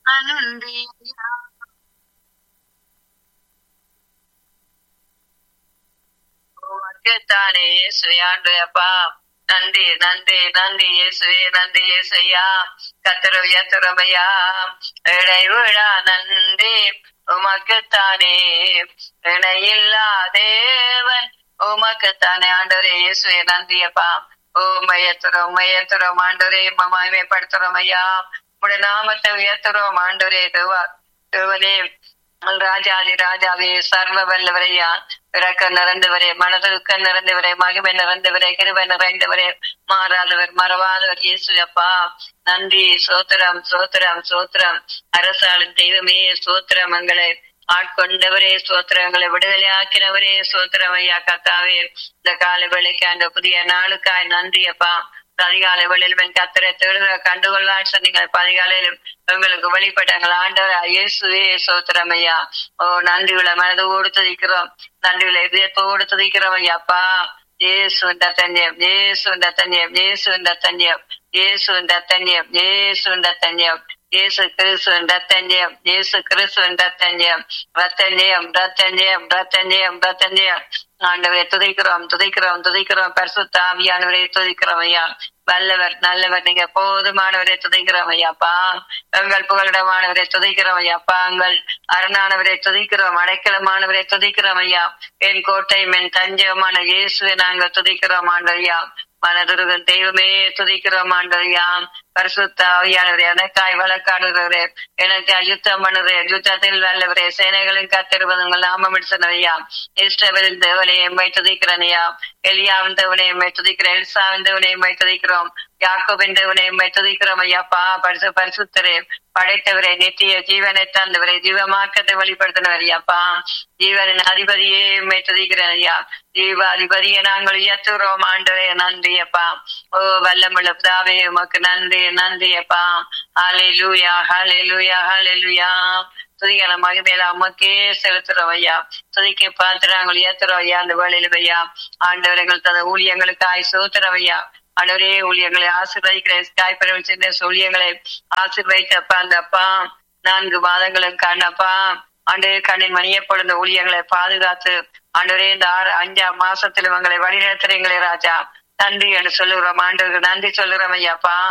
நன்றி ஐயா உமக்குத்தானே இயேசுவே ஆண்டவரப்பா நன்றி நன்றி நன்றி இயேசுவே நன்றி இயேசையா கத்திர உயர்த்துறமையா இடைவிழா நன்றி உமக்குத்தானே இணையில்லா தேவன் உமக்குத்தானே ஆண்டவரே இயேசுவே நன்றியப்பா உமையத்துறோம் உமையத்துறோம் ஆண்டவரே மகிமைப்படுத்துறோம் ஐயா உடைய நாமத்தை உயர்த்துறோம் ஆண்டவரே தேவா தேவனே ராஜாதி ராஜாவே சர்வ வல்லவரையா இறக்க நிறைந்தவரே மனதுக்க நிறைந்தவரே மகிமை நிறைந்தவரே கிருபை நிறைந்தவரே மாறாதவர் மறவாதவர் இயேசு அப்பா நன்றி சோத்திரம் சோத்திரம் சோத்திரம் அரசாளும் தெய்வமே சோத்திரம் எங்களை ஆட்கொண்டவரே சோத்திரங்களை விடுதலை ஆக்கினவரே சோத்திரம் ஐயா கத்தாவே இந்த காலை வேலைக்கு அந்த புதிய நாளுக்காய் நன்றி அப்பா அதிகாலை வேளையில் கத்திரை தேடுகிற கண்டுகொள்வான் சொன்னீங்க அதிகாலையிலும் எங்களுக்கு வெளிப்பட்டாங்கள் ஆண்டவர் இயேசுவே சோத்திரம் ஐயா ஓ நன்றியுள்ள மனதோடு துதிக்கிறோம் நன்றியுள்ள இதயத்தோடு துதிக்கிறோம் ஐயாப்பா இயேசுவின் தத்தன்யம் இயேசுவின் தத்தன்யம் இயேசுவின் தத்தன்யம் இயேசுவின் தத்தன்யம் இயேசுவின் தத்தன்யம் இயேசு கிறிஸ்துவின் ரத்தஞ்சயம் இயேசு கிறிஸ்துவின் ரத்தஞ்சயம் ரத்தஞ்சயம் ரத்தஞ்சயம் ரத்தஞ்சயம் ரத்தஞ்சயம் ஆண்டவரை துதிக்கிறோம் துதிக்கிறோம் துதிக்கிறோம் பரிசுத்த ஆவியானவரை துதிக்கிறோம் ஐயா வல்லவர் நல்லவர் நீங்க போதுமானவரை துதிக்கிறோம் ஐயாப்பா எங்கள் புகலிடமானவரை துதிக்கிறோம் ஐயாப்பா எங்கள் அரணானவரை துதிக்கிறோம் அடைக்கலமானவரை துதிக்கிறோம் ஐயா என் கோட்டை என் தஞ்சமான இயேசுவை நாங்கள் துதிக்கிறோம் ஆண்டவையா மனதுருகன் தெய்வமே துதிக்கிறோம் ஆண்டவையா பரிசுத்தாவியானவரே எனக்காய் வழக்காடுகிறவரே எனக்கு யுத்தம் பண்ணுறே யுத்தத்தில் வல்லவரே சேனைகளின் காத்திருப்பதுங்கள் நாமம் சொன்னவையா இஷ்டவரின் தேவனை எம்மை துதிக்கிறனையா எலியாவின் தேவனை எம்மை துதிக்கிறேன் எல்சாவின் தேவனை எம்மை துதிக்கிறோம் யாக்கோபின் தேவனை எம்மை துதிக்கிறோம் ஐயாப்பா பரிசு பரிசுத்தரே படைத்தவரே நித்திய ஜீவனை தந்தவரே ஜீவமாக்கத்தை வெளிப்படுத்தினவர் ஐயாப்பா ஜீவனின் அதிபதியே எம்மை துதிக்கிறேன் ஐயா ஜீவ அதிபதியை நாங்கள் உயர்த்துகிறோம் ஆண்டவரே நன்றி அப்பா ஓ வல்லமுள்ள பிதாவே உமக்கு நன்றி நன்றி அப்பா ஹாலே லூயா ஹாலே லூயா ஹாலே லூயா துதிக்கிற மகிமையில அம்மக்கே செலுத்துறோம் ஐயா துதிக்க பார்த்து நாங்கள் ஏத்துறோம் ஐயா அந்த வேலையில ஐயா ஆண்டவர்கள் தந்த ஊழியங்களுக்கு ஆய் சோத்துறோம் ஐயா ஆண்டவரே ஊழியங்களை ஆசீர்வதிக்கிற காய்ப்பறவை சேர்ந்த ஊழியங்களை ஆசீர்வதித்தப்பா அந்த அப்பா நான்கு மாதங்களுக்கு கண்ணப்பா ஆண்டு கண்ணின் மணியை பொழுந்த ஊழியங்களை பாதுகாத்து ஆண்டவரே இந்த ஆறு அஞ்சாம் மாசத்துல இவங்களை வழிநடத்துறீங்களே ராஜா நன்றி என்று சொல்லுகிறோம் ஆண்டவர்கள் நன்றி சொல்லுறோம் ஐயாப்பா